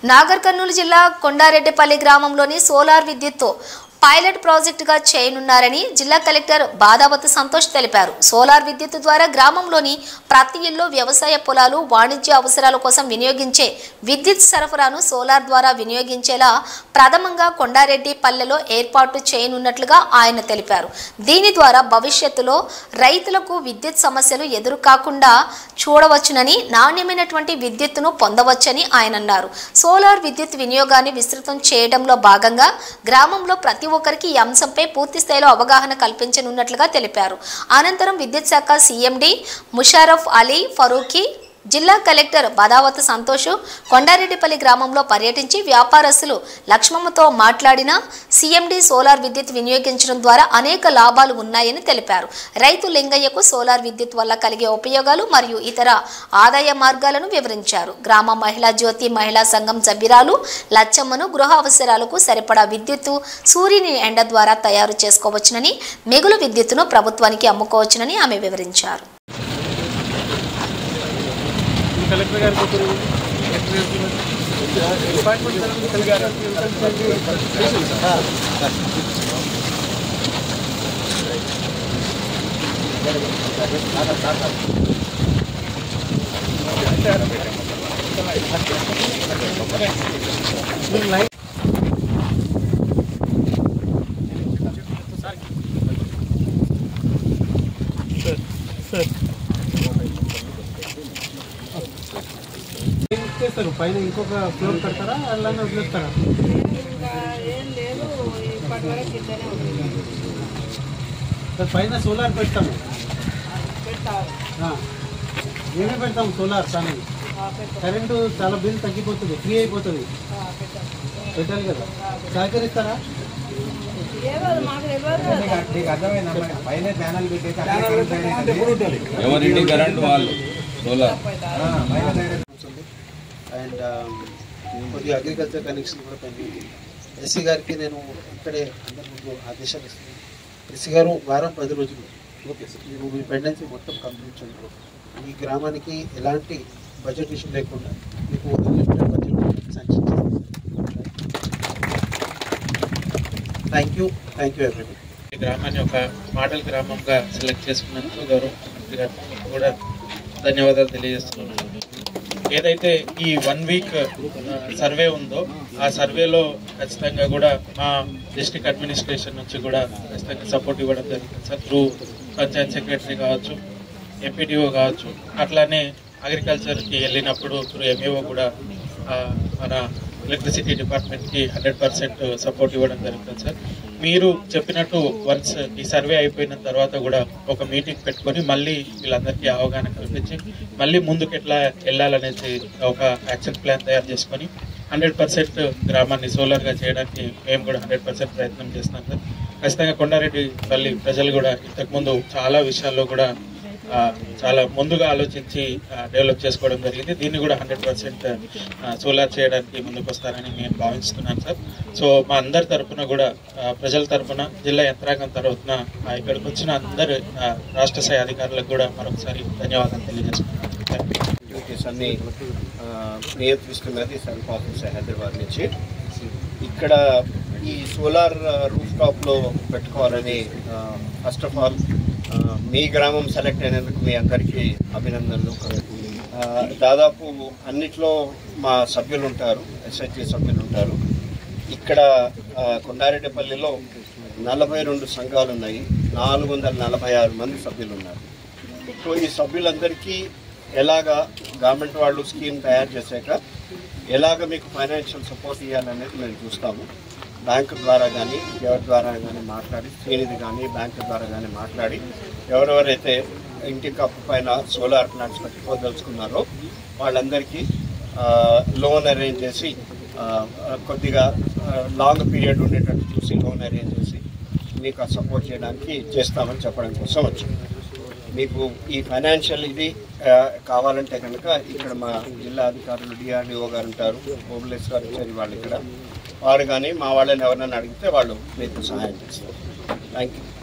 నాగర్ కర్నూలు జిల్లా కొండారెడ్డిపల్లి గ్రామంలోని సోలార్ విద్యుత్తు పైలట్ ప్రాజెక్టుగా చేయనున్నారని జిల్లా కలెక్టర్ బాదావతి సంతోష్ తెలిపారు సోలార్ విద్యుత్తు ద్వారా గ్రామంలోని ప్రతి ఇల్లు వ్యవసాయ పొలాలు వాణిజ్య అవసరాల కోసం వినియోగించే విద్యుత్ సరఫరాను సోలార్ ద్వారా వినియోగించేలా ప్రథమంగా కొండారెడ్డి పల్లెలో ఏర్పాటు చేయనున్నట్లుగా ఆయన తెలిపారు దీని ద్వారా భవిష్యత్తులో రైతులకు విద్యుత్ సమస్యలు ఎదురు కాకుండా చూడవచ్చునని నాణ్యమైనటువంటి విద్యుత్తును పొందవచ్చని ఆయన అన్నారు సోలార్ విద్యుత్ వినియోగాన్ని విస్తృతం చేయడంలో భాగంగా గ్రామంలో ప్రతి ఒక్కరికి ఈ అంశంపై పూర్తి స్థాయిలో అవగాహన కల్పించనున్నట్లుగా తెలిపారు అనంతరం విద్యుత్ శాఖ సీఎండి ముషారఫ్ అలీ ఫరూఖీ జిల్లా కలెక్టర్ బదావత్ సంతోష్ కొండారెడ్డిపల్లి గ్రామంలో పర్యటించి వ్యాపారస్తులు లక్ష్మమ్మతో మాట్లాడిన సీఎండి సోలార్ విద్యుత్ వినియోగించడం ద్వారా అనేక లాభాలు ఉన్నాయని తెలిపారు రైతు లింగయ్యకు సోలార్ విద్యుత్ వల్ల కలిగే ఉపయోగాలు మరియు ఇతర ఆదాయ మార్గాలను వివరించారు గ్రామ మహిళా జ్యోతి మహిళా సంఘం సభ్యురాలు లచ్చమ్మను గృహ అవసరాలకు సరిపడా విద్యుత్తు సూర్యుని ఎండ ద్వారా తయారు చేసుకోవచ్చునని మిగులు విద్యుత్తును ప్రభుత్వానికి అమ్ముకోవచ్చునని ఆమె వివరించారు కలెక్టర్ గారికి ఒకరు ఏం చేస్తారు పైన ఇంకొక ఫ్లోర్ కడతారా అలానే వదిలేస్తారా ఇంకా ఏం లేదు ఇప్పటి వరకు ఇద్దరే ఉంది సార్ పైన సోలార్ పెడతాము పెట్టాలి ఆ. మేమే పెడతాం సోలార్ ప్యానెల్ ఆ, పెట్టాలి కరెంటు చాలా బిల్ తగ్గిపోతుంది ఫ్రీ అయిపోతుంది ఆ, పెట్టాలి పెట్టాలి కదా సహకరిస్తారా ఏమో మాకు తెలియదు ఎవరింటి కరెంట్ వాళ్ళు సోలార్ అండ్ కొద్దిగా అగ్రికల్చర్ కనెక్షన్ కూడా పెండింగ్ ఎస్సీ గారికి నేను ఇక్కడే అందరి ముందు ఆదేశాలు ఇస్తున్నాను ఎస్సీ గారు వారం పది రోజులు ఓకే సార్ మీరు మీ పెండెన్సీ మొత్తం కంప్లీట్ చేయండి ఈ గ్రామానికి ఎలాంటి బడ్జెట్ ఇష్యూ లేకుండా మీకు unlimited budget sanction thank you thank you everybody ఈ గ్రామాన్ని ఒక మోడల్ గ్రామంగా సెలెక్ట్ చేసుకున్నందుకు గౌరవ ముఖ్యమంత్రి గారికి కూడా ధన్యవాదాలు తెలియజేస్తున్నాను ఏదైతే ఈ వన్ వీక్ సర్వే ఉందో ఆ సర్వేలో ఖచ్చితంగా కూడా మా డిస్ట్రిక్ట్ అడ్మినిస్ట్రేషన్ నుంచి కూడా ఖచ్చితంగా సపోర్ట్ ఇవ్వడం జరుగుతుంది సార్ త్రూ పంచాయత్ సెక్రటరీ కావచ్చు ఎంపీడీఓ కావచ్చు అట్లానే అగ్రికల్చర్కి వెళ్ళినప్పుడు త్రూ ఎంఈఓ కూడా ఆ, మన ఎలక్ట్రిసిటీ డిపార్ట్మెంట్కి హండ్రెడ్ పర్సెంట్ సపోర్ట్ ఇవ్వడం జరుగుతుంది సార్ మీరు చెప్పినట్టు వన్స్ ఈ సర్వే అయిపోయిన తర్వాత కూడా ఒక మీటింగ్ పెట్టుకొని మళ్ళీ వీళ్ళందరికీ అవగాహన కల్పించి మళ్ళీ ముందుకు ఎట్లా వెళ్ళాలనేసి ఒక యాక్షన్ ప్లాన్ తయారు చేసుకొని హండ్రెడ్ పర్సెంట్ గ్రామాన్ని సోలార్గా చేయడానికి మేము కూడా హండ్రెడ్ పర్సెంట్ ప్రయత్నం చేస్తున్నాం సార్ ఖచ్చితంగా కొండారెడ్డి పల్లి ప్రజలు కూడా ఇంతకుముందు చాలా విషయాల్లో కూడా ఆ, చాలా ముందుగా ఆలోచించి డెవలప్ చేసుకోవడం జరిగింది దీన్ని కూడా హండ్రెడ్ పర్సెంట్ సోలార్ చేయడానికి ముందుకు వస్తారని నేను భావిస్తున్నాను సార్ సో మా అందరి తరపున కూడా ఆ, ప్రజల తరపున జిల్లా యంత్రాంగం తరపున ఆ, ఇక్కడికి వచ్చిన అందరు ఆ, రాష్ట్ర స్థాయి అధికారులకు కూడా మరొకసారి ధన్యవాదాలు తెలియజేసుకున్నాను థ్యాంక్ యూ యాక్టివిటీస్ అన్ని ఆ, నియంత్రిస్తున్నది సర్ఫ్ ఆఫీస్ హైదరాబాద్ నుంచి ఇక్కడ ఈ సోలార్ రూఫ్ టాప్లో పెట్టుకోవాలని ఫస్ట్ ఆఫ్ ఆల్ మీ గ్రామం సెలెక్ట్ అయినందుకు మీ అందరికీ అభినందనలు ఆ, దాదాపు అన్నిట్లో మా సభ్యులు ఉంటారు ఎస్హెచ్జి సభ్యులు ఉంటారు ఇక్కడ ఆ, కొండారెడ్డిపల్లిలో నలభై రెండు సంఘాలు ఉన్నాయి నాలుగు వందల నలభై ఆరు మంది సభ్యులు ఉన్నారు సో ఈ సభ్యులందరికీ ఎలాగా గవర్నమెంట్ వాళ్ళు స్కీమ్ తయారు చేశాక ఎలాగ మీకు ఫైనాన్షియల్ సపోర్ట్ ఇవ్వాలనేది మేము చూస్తాము బ్యాంకు ద్వారా కానీ ఎవరి ద్వారా కానీ మాట్లాడి శ్రీనిధి కానీ బ్యాంకు ద్వారా కానీ మాట్లాడి ఎవరెవరైతే ఇంటి కప్పు పైన సోలార్ ప్లాంట్స్ పెట్టుకోదలుచుకున్నారో వాళ్ళందరికీ లోన్ అరేంజ్ చేసి ఆ, కొద్దిగా లాంగ్ పీరియడ్ ఉండేటట్టు చూసి లోన్ అరేంజ్ చేసి మీకు ఆ సపోర్ట్ చేయడానికి చేస్తామని చెప్పడం కోసం వచ్చింది మీకు ఈ ఫైనాన్షియల్ ఇది ఆ, కావాలంటే కనుక ఇక్కడ మా జిల్లా అధికారులు డిఆర్డిఓ గారు ఉంటారు ఓబులేశ్వర్ గారు వాళ్ళు ఇక్కడ వారు కానీ మా వాళ్ళని ఎవరైనా అడిగితే వాళ్ళు మీకు సహాయం చేస్తారు థ్యాంక్ యూ